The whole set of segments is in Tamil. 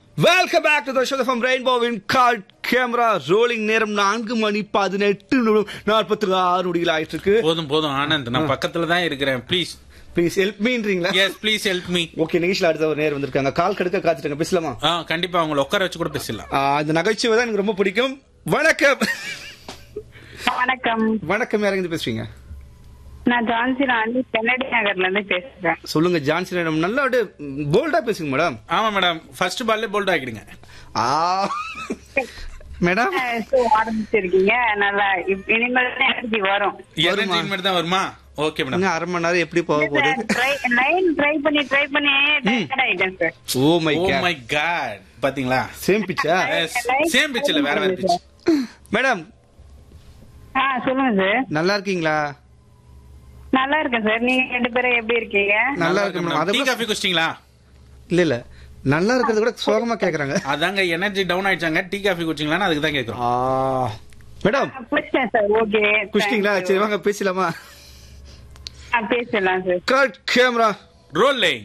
Welcome back to the show from ரெயின்போவின் கார்ட் கேமரா ரோலிங் நேரம் நான்கு மணி பதினெட்டு நாற்பத்தி ஆறு நொடிகள் ஆயிட்டு இருக்கு போதும் போதும் ஆனந்த் நான் பக்கத்துல தான் இருக்கிறேன் ப்ளீஸ் ப்ளீஸ் ஹெல்ப் மீன்றீங்களா yes please help me okay நிகழ்ச்சியில் அடுத்த ஒரு நேரம் வந்திருக்காங்க கால் கடுக்க காத்துட்டாங்க பேசலாமா ஆ கண்டிப்பா அவங்கள உட்கார வச்சு கூட பேசலாம் ஆ, இந்த நகைச்சுவை தான் எனக்கு ரொம்ப பிடிக்கும் வணக்கம் வணக்கம் வணக்கம் யாருங்க இருந்து பேசுறீங்க நான் ஜான்சி ராணி கென்னடி நகர்ல இருந்து பேசுறேன் சொல்லுங்க ஜான்சி மேடம் நல்லா அப்படியே போல்டா பேசுங்க மேடம் ஆமா மேடம் ஃபர்ஸ்ட் பால்லே போல்ட் ஆக்கிடுங்க ஆ மேடம் ஷோ ஆரம்பிச்சிருக்கீங்க நல்லா இப்- இனிமேல் தான் எனர்ஜி வரும் எனர்ஜி மட்டும் தான் வருமா ஓகே மேடம் இன்னும் அரை மணி நேரம் எப்படி போக போகுது லைன் ட்ரை பண்ணி ட்ரை பண்ணி டயர்ட் ஆயிட்டேன் sir oh my oh god my god பாத்தீங்களா சேம் பிச்சா சேம் பிச்சில் வேற வேற பிச் மேடம் ஆ சொல்லுங்க சார் நல்லா இருக்கீங்களா நல்லா இருக்கேன் சார் நீங்க ரெண்டு பேரும் எப்படி இருக்கீங்க நல்லா இருக்கு மேடம் அதை டீ விட- காஃபி குடிச்சிட்டீங்களா இல்ல இல்ல நல்லா இருக்கிறது கூட சோகமா கேக்குறாங்க அதாங்க எனர்ஜி டவுன் ஆயிடுச்சாங்க டீ காஃபி குடிச்சிங்களான்னு அதுக்கு தான் கேக்குறோம் ஆ. மேடம் குடிச்சிட்டேன் சார் ஓகே குஷ்டிங்களா சரி வாங்க பேசலாமா பேசலாம் சார் கட் கேமரா ரோலிங்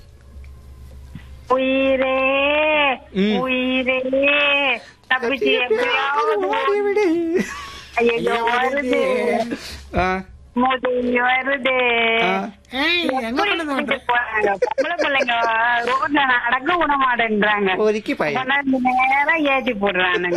உயிரே ம். உயிரே தப்பிச்சு எப்படியாவது ஐயோ வருது மோதி வருது எப்படி கூட்டிட்டு போறாங்க? பொம்பளை பிள்ளைங்க ரோட்ல நடக்க விட மாட்டேன்றாங்க ஒதுக்கி பையன் கொண்டாந்து நேரா ஏத்தி போடுறானுங்க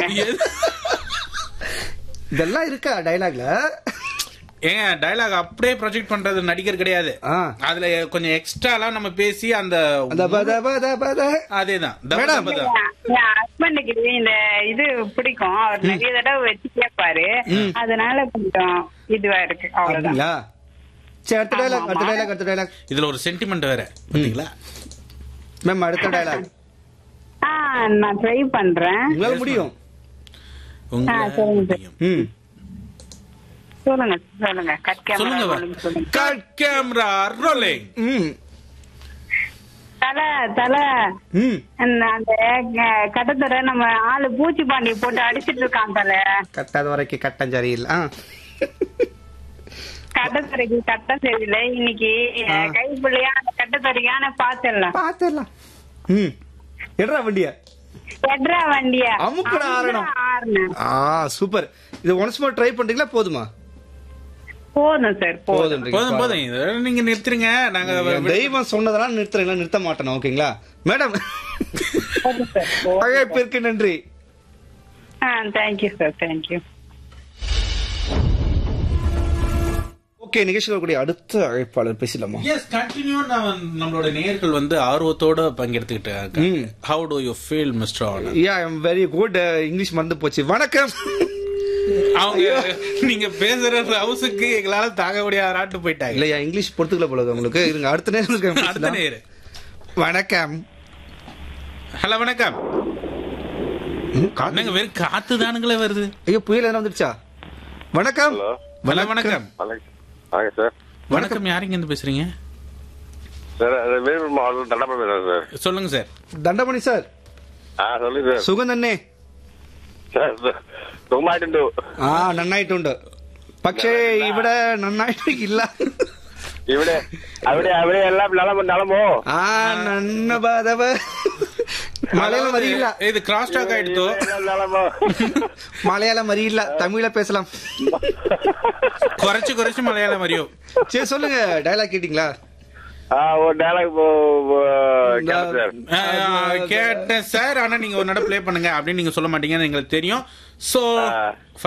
இதெல்லாம் இருக்கா டைலாக்ல ஏங்க டயலாக் அப்படியே ப்ரொஜெக்ட் பண்றது நடிகர் கிடையாது ஆ. அதுல கொஞ்சம் எக்ஸ்ட்ராலாம் நம்ம பேசி அந்த அந்த பத பத பத அதேதான் மேடம். தப்பு என் ஹஸ்பண்டுக்கு இந்த இது பிடிக்கும் அவர் நிறைய தடவை வச்சு கேட்பாரு அதனால கொஞ்சம் இதுவா இருக்கு அவ்வளவுதான் அப்படிங்களா சரி அடுத்த டைலாக் ஆமா, அடுத்த ஆமா. டைலாக் அடுத்த டைலாக் இதுல ஒரு சென்டிமெண்ட் வேற பாத்தீங்களா மேம் அடுத்த டைலாக் ஆ நான் ட்ரை பண்றேன் உங்களால முடியும் உங்க ஆ, சொல்லுங்க சார். ம் சொல்லுங்க சொல்லுங்க கட் சொல்லுங்க கேமரா வா. சொல்லுங்க சொல்லுங்க கட் கேமரா ரோலிங் ம் தலை தலை ம் அந்த அந்த அஹ், கட்டத்தரை நம்ம ஆளு பூச்சி பாண்டி போட்டு அடிச்சிட்டு இருக்கான் தலை கட்டாத வரைக்கும் கட்டம் சரியில்லை ஆ கட்டத்தரைக்கு கட்டம் சரியில்லை இன்னைக்கு ஆ. கைப்பிள்ளையா அந்த கட்டத்தரையான பாத்துடலாம் பாத்துடலாம் ம் எடுறா வண்டிய எட்ரா வண்டிய அமுக்குடா ஆறணும். ஆறணும் ஆ சூப்பர் இது ஒன்ஸ் மோர் ட்ரை பண்றீங்களா போதுமா போதும் சார் போதும் போதும் போதும் இது நீங்க நிறுத்துறீங்க நாங்க என் தெய்வம் சொன்னதெல்லாம் நிறுத்துறீங்களா நிறுத்த மாட்டேன் ஓகேங்களா மேடம் போதும் சார் போதும். அழைப்பிற்கு நன்றி ஆ தேங்க்யூ சார் தேங்க்யூ ஓகே நிகழ்ச்சியில் வரக்கூடிய அடுத்த அழைப்பாளர் பேசலாமா எஸ் கண்டினியூ நம்மளோட நேயர்கள் வந்து ஆர்வத்தோட பங்கெடுத்துக்கிட்டாங்க ம். How do you feel mister Anand yeah I'm very good English மறந்து போச்சு வணக்கம் அவங்க நீங்க பேசுற ஹவுஸுக்கு எங்களால தாங்க முடியாதாட்டு போயிட்டாங்க இல்லையா இங்கிலீஷ் பொறுத்துக்கல போல உங்களுக்கு இருங்க அடுத்த நேரம் இருக்க அடுத்த பேசலாம். நேரு வணக்கம் ஹலோ வணக்கம் ம், காத்து- என்னங்க வெறும் காத்து தானுங்களே வருது ஐயோ புயல் எதனா வந்துருச்சா வணக்கம் ஹலோ ஹலோ வணக்கம் வணக்கம் வணக்கம் சார் வணக்கம் யாருங்க இருந்து பேசுறீங்க சார் அது வேலூர் மாவட்டம் தண்டப்பா பேசுறேன் சார் சொல்லுங்க சார் ದಂಡಮಣಿ ಸರ್ ಆ சொல்லுங்க சார் ಸುಗಂಧನ್ನೇ சார் சார் ಸುಮಾರು ಆ ನನ್ನಾಯ್ತುಂಡು പക്ഷേ ഇവിടെ നന്നായിട്ട് ಇಲ್ಲ ഇവിടെ അവിടെ അവിടെ എല്ലാം നലമോ നലമോ ಆ ನನ್ನ ಬಾದವ மலையாளம் வரி இல்ல இது கிராஸ் டாக் ஆயிடுத்து എല്ലാം നലമോ மலையாளம் வரி இல்ல தமிழ்ல பேசலாம் குறைச்சு குறைச்சு மலையாளம் வரையும் சரி சொல்லுங்க டயலாக் கேட்டீங்களா ஆ ஒரு டயலாக் சார் ஆஹ், கேட்டேன் சார் ஆனா நீங்க ஒரு நட ப்ளே பண்ணுங்க அப்படின்னு நீங்க சொல்ல மாட்டீங்கன்னு எங்களுக்கு தெரியும் சோ ஆ.